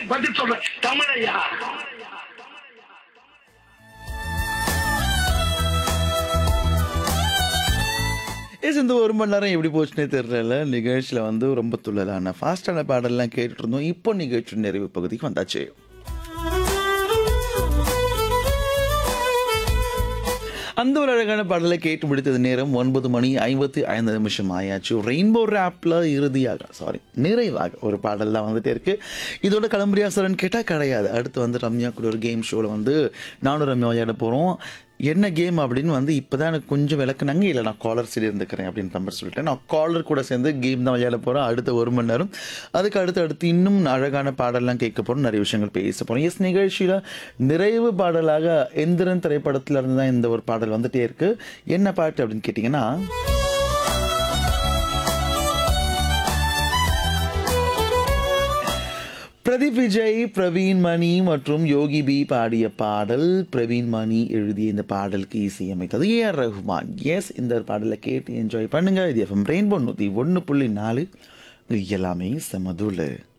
பதில் சொல்றேன் தமிழையா ஏஸ் இந்த ஒரு மணி நேரம் எப்படி போச்சுன்னே தெரியல நிகழ்ச்சியில் வந்து ரொம்ப துள்ளலான ஃபாஸ்டான பாடல்லாம் கேட்டுட்டு இருந்தோம் இப்போ நிகழ்ச்சி நிறைவு பகுதிக்கு வந்தாச்சு அந்த ஒரு அழகான பாடலை கேட்டு முடித்தது நேரம் ஒன்பது மணி ஐம்பத்தி ஐந்து நிமிஷம் ஆயாச்சு ரெயின்போ ரேப்பில் இறுதியாக சாரி நிறைவாக ஒரு பாடல் தான் வந்துட்டே இருக்கு இதோட கிளம்புரியாசரன் கேட்டால் கிடையாது அடுத்து வந்து ரம்யா கூட ஒரு கேம் ஷோவில் வந்து நானும் ரம்யா விளையாட போகிறோம் என்ன கேம் அப்படின்னு வந்து இப்போ தான் எனக்கு கொஞ்சம் விளக்குனாங்க இல்லை நான் காலர் சரி இருந்துக்கிறேன் அப்படின்ற மாதிரி சொல்லிட்டேன் நான் காலர் கூட சேர்ந்து கேம் தான் விளையாட போகிறோம் அடுத்த ஒரு மணி நேரம் அதுக்கு அடுத்து அடுத்து இன்னும் அழகான பாடல்லாம் கேட்க போகிறோம் நிறைய விஷயங்கள் பேச போகிறோம் எஸ் நிகழ்ச்சியில் நிறைவு பாடலாக எந்திரன் திரைப்படத்துல இருந்து தான் இந்த ஒரு பாடல் வந்துட்டே இருக்கு என்ன பாட்டு அப்படின்னு கேட்டிங்கன்னா பிரதீப் விஜய் பிரவீன் மணி மற்றும் யோகி பி பாடிய பாடல் பிரவீன் மணி எழுதிய இந்த பாடலுக்கு இசையமைத்தது ஏ ஆர் ரஹ்மான் எஸ் இந்த பாடலை கேட்டு என்ஜாய் பண்ணுங்க இது எஃப்எம் ரெயின்போ நூற்றி ஒன்று புள்ளி நாலு இது எல்லாமே செமதுல